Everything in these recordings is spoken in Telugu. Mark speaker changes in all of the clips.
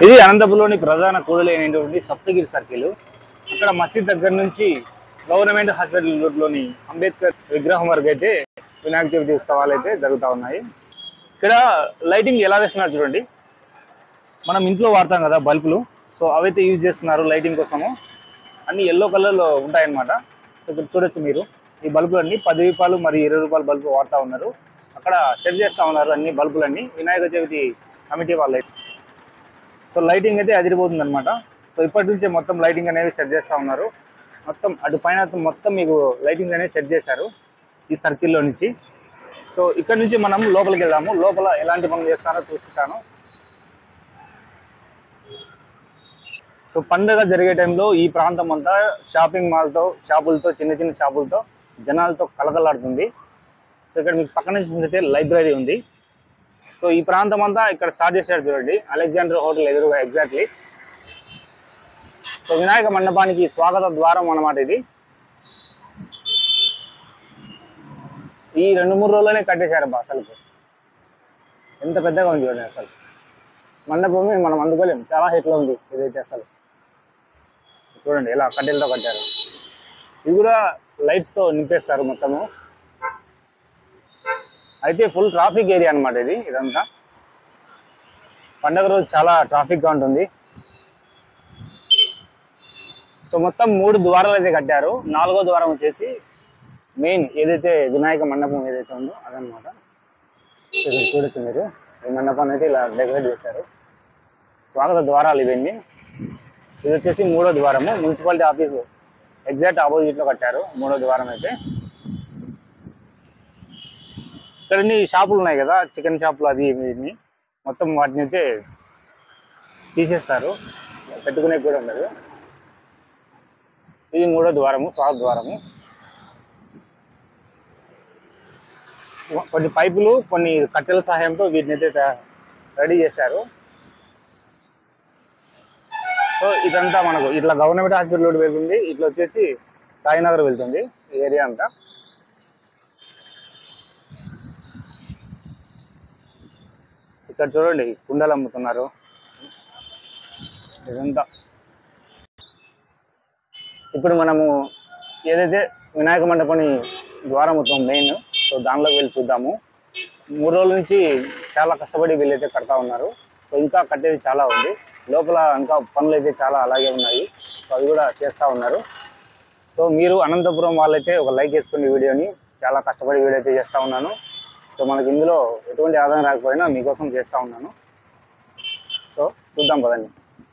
Speaker 1: ఇది అనంతపురంలోని ప్రధాన కూడలైనటువంటి సప్తగిరి సర్కిల్ అక్కడ మసీద్ దగ్గర నుంచి గవర్నమెంట్ హాస్పిటల్ రోడ్లోని అంబేద్కర్ విగ్రహం వరకు అయితే వినాయక చవితి ఉత్సవాలు అయితే జరుగుతూ ఉన్నాయి ఇక్కడ లైటింగ్ ఎలా వేస్తున్నారు చూడండి మనం ఇంట్లో వాడతాం కదా బల్బులు సో అవైతే యూజ్ చేస్తున్నారు లైటింగ్ కోసము అన్ని ఎల్లో కలర్లో ఉంటాయన్నమాట సో ఇక్కడ చూడొచ్చు మీరు ఈ బల్బులు అన్ని పది రూపాయలు మరి ఇరవై రూపాయల బల్బు వాడుతూ ఉన్నారు అక్కడ సెట్ చేస్తూ ఉన్నారు అన్ని బల్బులన్నీ వినాయక చవితి కమిటీ వాళ్ళు సో లైటింగ్ అయితే అదిరిపోతుంది అనమాట సో ఇప్పటి నుంచే మొత్తం లైటింగ్ అనేది సెట్ చేస్తూ ఉన్నారు మొత్తం అటు పైన మొత్తం మీకు లైటింగ్ అనేది సెట్ చేశారు ఈ సర్కిల్లో నుంచి సో ఇక్కడ నుంచి మనం లోపలికి వెళ్దాము లోపల ఎలాంటి పనులు చేస్తారో చూపిస్తాను సో పండగ జరిగే టైంలో ఈ ప్రాంతం అంతా షాపింగ్ మాల్తో షాపులతో చిన్న చిన్న షాపులతో జనాలతో కలకలాడుతుంది సో ఇక్కడ మీకు పక్కన చూసినట్లయితే లైబ్రరీ ఉంది సో ఈ ప్రాంతం అంతా ఇక్కడ స్టార్ట్ చేశారు చూడండి అలెగ్జాండర్ హోటల్ ఎదురుగా ఎగ్జాక్ట్లీ సో వినాయక మండపానికి స్వాగత ద్వారం అన్నమాట ఇది ఈ రెండు మూడు రోజుల్లోనే కట్టేశారు బా అసలు ఎంత పెద్దగా ఉంది చూడండి అసలు మండపమే మనం అందుకోలేము చాలా హైట్లో ఉంది ఇదైతే అసలు చూడండి ఎలా కట్టెలతో కట్టారు ఇవి కూడా లైట్స్ తో నింపేస్తారు మొత్తము అయితే ఫుల్ ట్రాఫిక్ ఏరియా అన్నమాట ఇది ఇదంతా పండగ రోజు చాలా ట్రాఫిక్ గా ఉంటుంది సో మొత్తం మూడు ద్వారాలు అయితే కట్టారు నాలుగో ద్వారం వచ్చేసి మెయిన్ ఏదైతే వినాయక మండపం ఏదైతే ఉందో అదనమాట సో ఇక్కడ చూడొచ్చు మీరు ఈ మండపాన్ని అయితే ఇలా డెకరేట్ చేశారు స్వాగత ద్వారాలు ఇవన్నీ ఇది వచ్చేసి మూడో ద్వారము మున్సిపాలిటీ ఆఫీసు ఎగ్జాక్ట్ ఆపోజిట్ లో కట్టారు మూడో ద్వారం అయితే ఇక్కడ ఇన్ని షాపులు ఉన్నాయి కదా చికెన్ షాపులు అవి ఇవి ఇన్ని మొత్తం వాటిని అయితే తీసేస్తారు పెట్టుకునే కూడా ఉండదు ఇది మూడో ద్వారము స్వాగత ద్వారము కొన్ని పైపులు కొన్ని కట్టెల సహాయంతో వీటిని అయితే తయా- రెడీ చేశారు సో ఇదంతా మనకు ఇట్లా గవర్నమెంట్ హాస్పిటల్ రోడ్ వెళ్తుంది ఇట్లా వచ్చేసి సాయినగర్ వెళ్తుంది ఈ ఏరియా అంతా ఇక్కడ చూడండి కుండలు అమ్ముతున్నారు ఇదంతా ఇప్పుడు మనము ఏదైతే వినాయక మండపని ద్వారం మొత్తం మెయిన్ సో దానిలోకి వెళ్ళి చూద్దాము మూడు రోజుల నుంచి చాలా కష్టపడి వీళ్ళైతే కడతా ఉన్నారు సో ఇంకా కట్టేది చాలా ఉంది లోపల ఇంకా పనులు అయితే చాలా అలాగే ఉన్నాయి సో అవి కూడా చేస్తూ ఉన్నారు సో మీరు అనంతపురం వాళ్ళైతే ఒక లైక్ వేసుకుని వీడియోని చాలా కష్టపడి వీడియో అయితే చేస్తూ ఉన్నాను సో మనకి ఇందులో ఎటువంటి ఆదాయం రాకపోయినా మీకోసం చేస్తూ ఉన్నాను సో చూద్దాం పదండి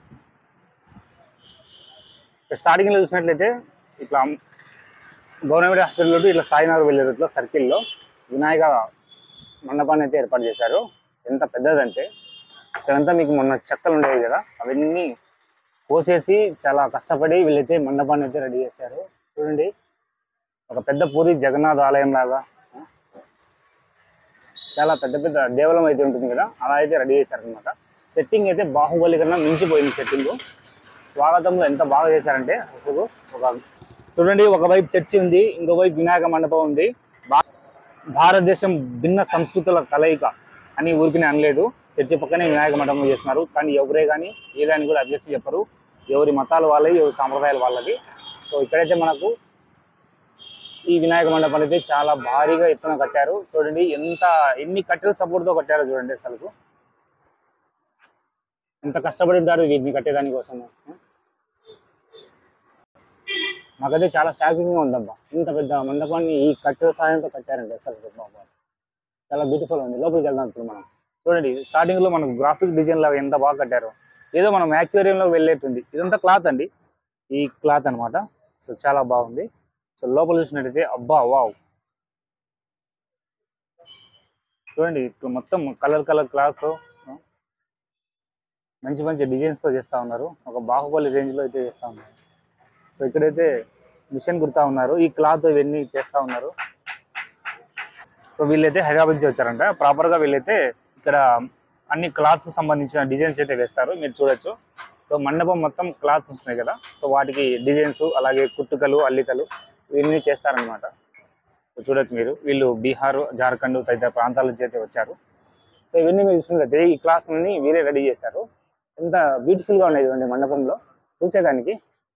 Speaker 1: స్టార్టింగ్లో చూసినట్లయితే ఇట్లా గవర్నమెంట్ హాస్పిటల్ నుండి ఇట్లా సాయినగర్ వెళ్ళే రూట్లో సర్కిల్లో వినాయక మండపాన్ని అయితే ఏర్పాటు చేశారు ఎంత పెద్దదంటే ఇక్కడంతా మీకు మొన్న చెక్కలు ఉండేవి కదా అవన్నీ కోసేసి చాలా కష్టపడి వీళ్ళైతే మండపాన్ని అయితే రెడీ చేశారు చూడండి ఒక పెద్ద పూరి జగన్నాథ్ ఆలయం లాగా ఆ? చాలా పెద్ద పెద్ద దేవాలయం అయితే ఉంటుంది కదా అలా అయితే రెడీ చేశారనమాట సెట్టింగ్ అయితే బాహుబలి కన్నా మించిపోయింది సెట్టింగ్ స్వాగతంలో ఎంత బాగా చేశారంటే అసలు ఒక చూడండి ఒకవైపు చర్చి ఉంది ఇంకోవైపు వినాయక మండపం ఉంది భా- భారతదేశం భిన్న సంస్కృతుల కలయిక అని ఊరికినే అనలేదు చర్చి పక్కనే వినాయక మండపం చేస్తున్నారు కానీ ఎవరే కానీ ఏదాన్ని కూడా అభ్యర్థి చెప్పరు ఎవరి మతాలు వాళ్ళవి ఎవరి సాంప్రదాయాలు వాళ్ళవి సో ఇక్కడైతే మనకు ఈ వినాయక మండపం అయితే చాలా భారీగా ఎత్తున కట్టారు చూడండి ఎంత ఎన్ని కట్టెల support తో కట్టారో చూడండి అసలు ఎంత కష్టపడి ఉంటారు వీటిని కట్టేదాని కోసము నాకైతే చాలా షాకింగ్ గా ఉందబ్బా ఇంత పెద్ద మండపాన్ని ఈ కట్టెల సహాయంతో కట్టారంటే అసలు బాబా చాలా బ్యూటిఫుల్ ఉంది లోపలికి వెళ్దాం ఇప్పుడు మనం చూడండి స్టార్టింగ్ లో మనకు గ్రాఫిక్ డిజైన్ లాగా ఎంత బాగా కట్టారు ఏదో మనం aquarium లో వెళ్ళేటుంది ఇదంతా క్లాత్ అండి ఈ క్లాత్ అన్నమాట సో చాలా బాగుంది సో లోపల చూసినట్టయితే అబ్బా వావ్ చూడండి ఇప్పుడు మొత్తం కలర్ కలర్ క్లాత్ మంచి మంచి డిజైన్స్ తో చేస్తా ఉన్నారు ఒక బాహుబలి రేంజ్ లో అయితే చేస్తా ఉన్నారు సో ఇక్కడైతే మిషన్ కుడతా ఉన్నారు ఈ క్లాత్ ఇవన్నీ చేస్తా ఉన్నారు సో వీళ్ళైతే హైదరాబాద్ నుంచి వచ్చారంట ప్రాపర్ గా వీళ్ళైతే ఇక్కడ అన్ని క్లాత్స్ కి సంబంధించిన డిజైన్స్ అయితే వేస్తారు మీరు చూడొచ్చు సో మండపం మొత్తం క్లాత్స్ వస్తున్నాయి కదా సో వాటికి డిజైన్స్ అలాగే కుట్టుకలు అల్లికలు ఇవన్నీ చేస్తారనమాట సో చూడొచ్చు మీరు వీళ్ళు బీహార్ జార్ఖండ్ తదితర ప్రాంతాల నుంచి అయితే వచ్చారు సో ఇవన్నీ మీరు చూసినట్లయితే ఈ క్లాస్ అన్ని వీరే రెడీ చేశారు ఎంత బ్యూటిఫుల్ గా ఉన్నాయి చూడండి మండపంలో చూసేదానికి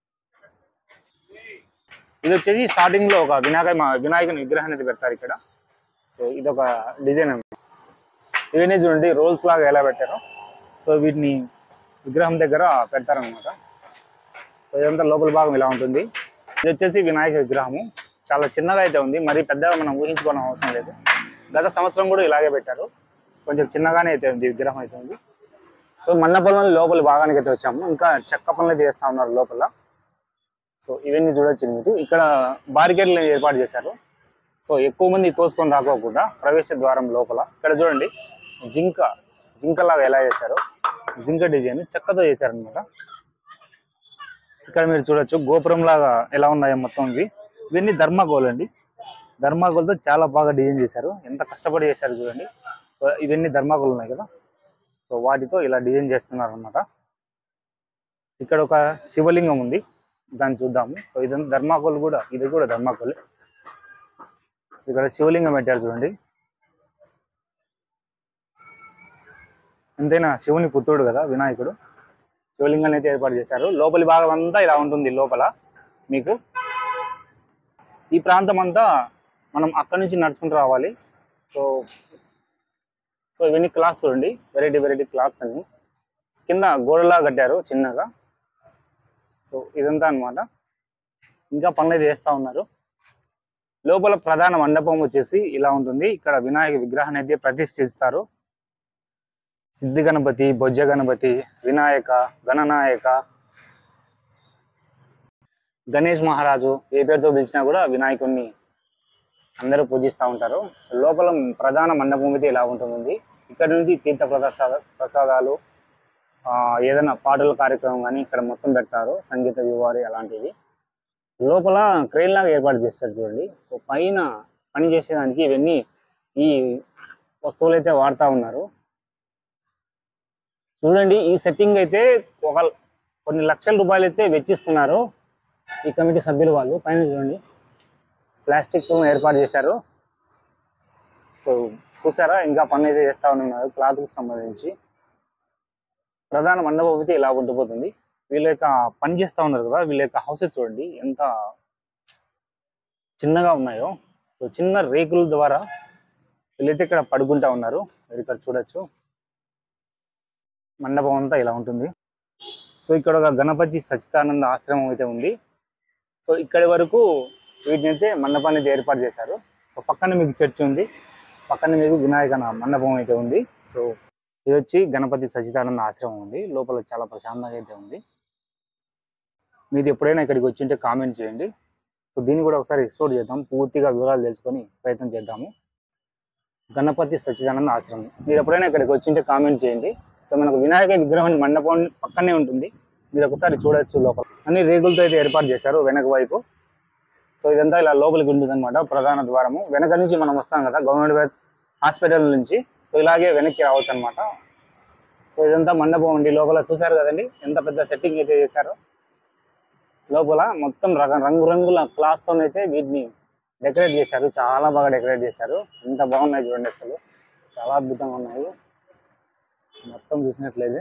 Speaker 1: ఇది వచ్చేసి స్టార్టింగ్ లో ఒక వినాయక వినాయకుని విగ్రహం అనేది పెడతారు ఇక్కడ సో ఇది ఒక డిజైన్ అన్నమాట ఇవన్నీ చూడండి రోల్స్ లాగా ఎలా పెట్టారో సో వీటిని విగ్రహం దగ్గర పెడతారనమాట సో ఇదంతా లోపల భాగం ఇలా ఉంటుంది ఇది వచ్చేసి వినాయక విగ్రహము చాలా చిన్నగా అయితే ఉంది మరి పెద్దగా మనం ఊహించుకోవడం అవసరం లేదు గత సంవత్సరం కూడా ఇలాగే పెట్టారు కొంచెం చిన్నగానే అయితే ఉంది విగ్రహం అయితే ఉంది సో మండపంలో లోపల భాగానికి అయితే వచ్చాము ఇంకా చెక్క పనులు అయితే చేస్తా ఉన్నారు లోపల సో ఇవన్నీ చూడొచ్చు మీరు ఇక్కడ బారికేడ్లు ఏర్పాటు చేశారు సో ఎక్కువ మంది తోసుకొని రాకోకుండా ప్రవేశ ద్వారం లోపల ఇక్కడ చూడండి జింక జింకలాగా ఎలా చేశారు జింక డిజైన్ చెక్కతో చేశారనమాట ఇక్కడ మీరు చూడొచ్చు గోపురం లాగా ఎలా ఉన్నాయో మొత్తం ఇవి ఇవన్నీ ధర్మాగోల్ అండి ధర్మాగోల్తో చాలా బాగా డిజైన్ చేశారు ఎంత కష్టపడి చేశారు చూడండి సో ఇవన్నీ ధర్మాగోల్ ఉన్నాయి కదా సో వాటితో ఇలా డిజైన్ చేస్తున్నారు అనమాట ఇక్కడ ఒక శివలింగం ఉంది దాన్ని చూద్దాము సో ఇదంతా ధర్మాకోల్ కూడా ఇది కూడా ధర్మాకోల్ ఇక్కడ శివలింగం పెట్టారు చూడండి ఎంతైనా శివుని పుత్రుడు కదా వినాయకుడు శివలింగాన్ని అయితే ఏర్పాటు చేశారు లోపలి భాగం అంతా ఇలా ఉంటుంది లోపల మీకు ఈ ప్రాంతం అంతా మనం అక్కడి నుంచి నడుచుకుంటూ రావాలి సో సో ఇవన్నీ క్లాత్స్ చూడండి వెరైటీ వెరైటీ క్లాత్స్ అన్ని కింద గోడలా కట్టారు చిన్నగా సో ఇదంతా అన్నమాట ఇంకా పనులు అయితే చేస్తూ ఉన్నారు లోపల ప్రధాన మండపం వచ్చేసి ఇలా ఉంటుంది ఇక్కడ వినాయక విగ్రహాన్ని అయితే ప్రతిష్ఠిస్తారు సిద్ధి గణపతి బొజ్జ గణపతి వినాయక గణనాయక గణేష్ మహారాజు ఏ పేరుతో పిలిచినా కూడా వినాయకుడిని అందరూ పూజిస్తూ ఉంటారు సో లోపల ప్రధాన మండపం అయితే ఇలా ఉంటుంది ఇక్కడ నుంచి తీర్థ ప్రసాద ప్రసాదాలు ఆ, ఏదైనా పాటల కార్యక్రమం కానీ ఇక్కడ మొత్తం పెడతారు సంగీత వివారి అలాంటివి లోపల క్రెయిన్ లాగా ఏర్పాటు చేస్తారు చూడండి సో పైన పని చేసేదానికి ఇవన్నీ ఈ వస్తువులు అయితే వాడుతూ ఉన్నారు చూడండి ఈ సెట్టింగ్ అయితే ఒక కొన్ని లక్షల రూపాయలు అయితే వెచ్చిస్తున్నారు ఈ కమిటీ సభ్యులు వాళ్ళు పైన చూడండి ప్లాస్టిక్ ఏర్పాటు చేశారు సో చూసారా ఇంకా పని అయితే చేస్తా ఉన్నారు క్లాత్కి సంబంధించి ప్రధాన మండపం అయితే ఇలా ఉండిపోతుంది వీళ్ళ యొక్క పని చేస్తా ఉన్నారు కదా వీళ్ళ యొక్క హౌసెస్ చూడండి ఎంత చిన్నగా ఉన్నాయో సో చిన్న రేకుల ద్వారా వీళ్ళైతే ఇక్కడ పడుకుంటా ఉన్నారు మీరు ఇక్కడ చూడొచ్చు మండపం అంతా ఇలా ఉంటుంది సో ఇక్కడ ఒక గణపతి సచితానంద ఆశ్రమం అయితే ఉంది సో ఇక్కడి వరకు వీటిని అయితే మండపాన్ని అయితే ఏర్పాటు చేశారు సో పక్కన మీకు చర్చ్ ఉంది పక్కన మీకు వినాయక నా- మండపం అయితే ఉంది సో ఇది వచ్చి గణపతి సచిదానంద ఆశ్రమం ఉంది లోపల చాలా ప్రశాంతంగా అయితే ఉంది మీరు ఎప్పుడైనా ఇక్కడికి వచ్చింటే కామెంట్ చేయండి సో దీన్ని కూడా ఒకసారి ఎక్స్ప్లోర్ చేద్దాం పూర్తిగా వివరాలు తెలుసుకొని ప్రయత్నం చేద్దాము గణపతి సచిదానంద ఆశ్రమం మీరు ఎప్పుడైనా ఇక్కడికి వచ్చింటే కామెంట్ చేయండి సో మనకు వినాయక విగ్రహం మండపం పక్కనే ఉంటుంది మీరు ఒకసారి చూడొచ్చు లోపల అన్ని రేగులతో అయితే ఏర్పాటు చేశారు వెనక వైపు సో ఇదంతా ఇలా లోపలికి ఉంటుంది అనమాట ప్రధాన ద్వారము వెనక నుంచి మనం వస్తాం కదా గవర్నమెంట్ హాస్పిటల్ నుంచి సో ఇలాగే వెనక్కి రావచ్చు అనమాట సో ఇదంతా మండపం ఉండి లోపల చూసారు కదండి ఎంత పెద్ద సెట్టింగ్ అయితే చేశారో లోపల మొత్తం రక రంగురంగుల క్లాస్ తో అయితే వీటిని డెకరేట్ చేశారు చాలా బాగా డెకరేట్ చేశారు ఎంత బాగున్నాయి చూడండి అసలు చాలా అద్భుతంగా ఉన్నాయి మొత్తం చూసినట్లయితే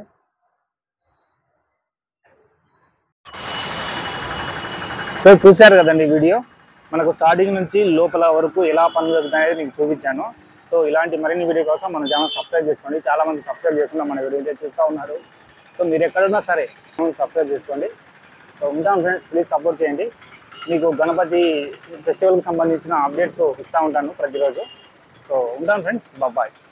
Speaker 1: సో చూశారు కదండి వీడియో మనకు స్టార్టింగ్ నుంచి లోపల వరకు ఎలా పనులు జరుగుతాయో మీకు చూపించాను సో ఇలాంటి మరిన్ని వీడియో కోసం మన ఛానల్ సబ్స్క్రైబ్ చేసుకోండి చాలా మంది సబ్స్క్రైబ్ చేసుకున్నా మన వీడియో చూస్తూ ఉన్నారు సో మీరు ఎక్కడున్నా సరే సబ్స్క్రైబ్ చేసుకోండి సో ఉంటాం ఫ్రెండ్స్ ప్లీజ్ సపోర్ట్ చేయండి మీకు గణపతి ఫెస్టివల్కి సంబంధించిన అప్డేట్స్ ఇస్తూ ఉంటాను ప్రతిరోజు సో ఉంటాను ఫ్రెండ్స్ బాయ్